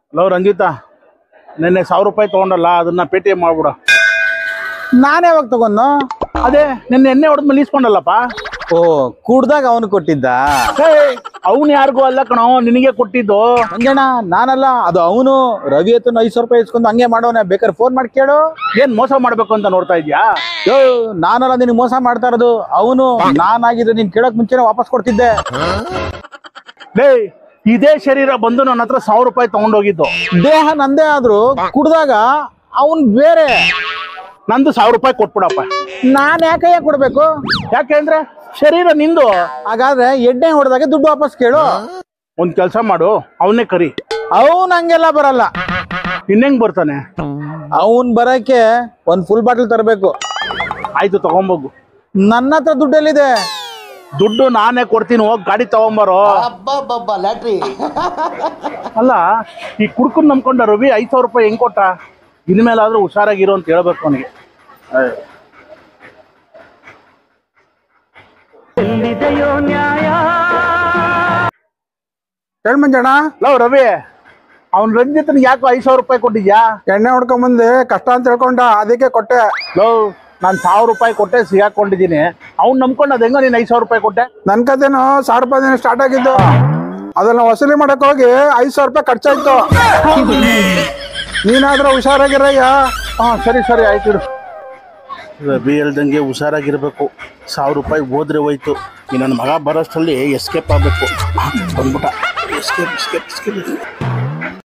hello Ranjita ನಿನ್ನೆ ಸಾವಿರ ರೂಪಾಯಿ ತಗೊಂಡಲ್ಲ ಅದನ್ನ ಪೇ ಟಿ ಎಮ್ ಮಾಡ್ಬಿಡ ನಾನು ಯಾವಾಗ ತಗೊಂಡು ಅದೇ ನಿನ್ನೆ ಎಣ್ಣೆ ಹೊಡೆದ್ಮೇಲೆ ಇಸ್ಕೊಂಡಲ್ಲಪ್ಪ ಓ ಕುಡ್ದಾಗ ಅವನು ಕೊಟ್ಟಿದ್ದ ಅವನು ಯಾರಿಗೂ ಅಲ್ಲ ಕಣೋ ನಿನಗೆ ಕೊಟ್ಟಿದ್ದು ಮಂಜಣ್ಣ ನಾನಲ್ಲ ಅದು ಅವನು ರವಿ ಹತ್ರ ಐದು ಸಾವಿರ ರೂಪಾಯಿ ಇಸ್ಕೊಂಡು ಹಂಗೆ ಮಾಡೋನೆ ಬೇಕಾದ್ರೆ ಫೋನ್ ಮಾಡಿ ಕೇಳು ಏನ್ ಮೋಸ ಮಾಡ್ಬೇಕು ಅಂತ ನೋಡ್ತಾ ಇದ್ಯಾ ಯೋ ನಾನಲ್ಲ ನಿನಗೆ ಮೋಸ ಮಾಡ್ತಾ ಇರೋದು ಅವನು ನಾನಾಗಿದ್ರೆ ನೀನ್ ಕೇಳಕ್ ಮುಂಚೆನೆ ವಾಪಸ್ ಕೊಡ್ತಿದ್ದೆ ಲೇ ಇದೇ ಶರೀರ ಬಂದು ನನ್ನ ಹತ್ರ ಸಾವಿರ ರೂಪಾಯಿ ತಗೊಂಡೋಗಿದ್ದು ದೇಹ ನಂದೇ ಆದ್ರೂ ಕುಡ್ದಾಗ ಅವನ್ ಬೇರೆ ನಂದು ಸಾವಿರ ರೂಪಾಯಿ ಕೊಟ್ಬಿಡಪ್ಪ ನಾನ್ ಯಾಕಯ್ಯ ಕೊಡ್ಬೇಕು ಯಾಕೆಂದ್ರೆ ಶರೀರ ನಿಂದು ಹಾಗಾದ್ರೆ ಎಣ್ಣೆ ಹೊಡೆದಾಗ ದುಡ್ಡು ವಾಪಸ್ ಕೇಳು ಒಂದ್ ಕೆಲಸ ಮಾಡು ಅವನ್ನೇ ಕರಿ ಅವನ್ ಹಂಗೆಲ್ಲ ಬರಲ್ಲ ಇನ್ನೆಂಗ್ ಬರ್ತಾನೆ ಅವನ್ ಬರಕ್ಕೆ ಒಂದ್ ಫುಲ್ ಬಾಟಲ್ ತರಬೇಕು ಆಯ್ತು ತಗೊಂಬೋಗು ನನ್ನ ಹತ್ರ ದುಡ್ಡೆಲ್ಲಿದೆ ದುಡ್ಡು ನಾನೇ ಕೊಡ್ತೀನಿ ಹೋಗಿ ಗಾಡಿ ತಗೊಂಬರೋ ಅಬ್ಬಬ್ಬಬ್ಬ ಲ್ಯಾಟ್ರಿ ಅಲ್ಲ ಈ ಕುಡ್ಕನ್ ನಂಬ್ಕೊಂಡ ರವಿ ಐದ್ ಸಾವಿರ ರೂಪಾಯಿ ಹೆಂಗ್ ಕೊಟ್ಟ ಇನ್ಮೇಲಾದ್ರೂ ಹುಷಾರಾಗಿರು ಅಂತ ಹೇಳ್ಬೇಕು ಅವನಿಗೆ ಹೇಳ್ ಮಂಜಣ್ಣ ಲವ್ ರವಿ ಅವ್ನ್ ರಂಜಿತನ್ ಯಾಕೋ ಐದ್ ಸಾವಿರ ರೂಪಾಯಿ ಕೊಟ್ಟಿದ್ಯಾ ಎಣ್ಣೆ ಹೊಡ್ಕೊಂಡ್ ಬಂದೆ ಕಷ್ಟ ಅಂತ ಹೇಳ್ಕೊಂಡ ಅದಕ್ಕೆ ಕೊಟ್ಟೆ ಲವ್ ನಾನ್ ಸಾವಿರ ರೂಪಾಯಿ ಕೊಟ್ಟೆ ಸಿಗಾಕೊಂಡಿದ್ದೀನಿ ಅವ್ನ್ ನಂಬ್ಕೊಂಡು ಅದ್ ಹೆಂಗೋ ನೀನ್ ಐದ್ ಸಾವಿರ ರೂಪಾಯಿ ಕೊಟ್ಟೆ ನನ್ ಕತೆನು ಸಾವಿರ ರೂಪಾಯಿ ದಿನ ಸ್ಟಾರ್ಟ್ ಆಗಿದ್ದು ಅದನ್ನ ವಸೂಲಿ ಮಾಡಕ್ ಹೋಗಿ ಐದ್ ಸಾವಿರ ರೂಪಾಯಿ ಖರ್ಚಾಯ್ತು ನೀನಾದ್ರೂ ಹುಷಾರಾಗಿರಯ್ಯ ಹಾ ಸರಿ ಸರಿ ಆಯ್ತು ಇಡು ರವಿ ಹೇಳ್ದಂಗೆ ಹುಷಾರಾಗಿರ್ಬೇಕು ಸಾವಿರ ರೂಪಾಯಿ ಹೋದ್ರೆ ಹೋಯ್ತು ಈ ನನ್ನ ಮಗ ಬರೋಷ್ಟರಲ್ಲಿ ಎಸ್ಕೇಪ್ ಆಗಬೇಕು ಬಂದ್ಬಿಟ್ಟ ಎಸ್ಕೇಪ್ ಎಸ್ಕೇಪ್ ಎಸ್ಕೇಪ್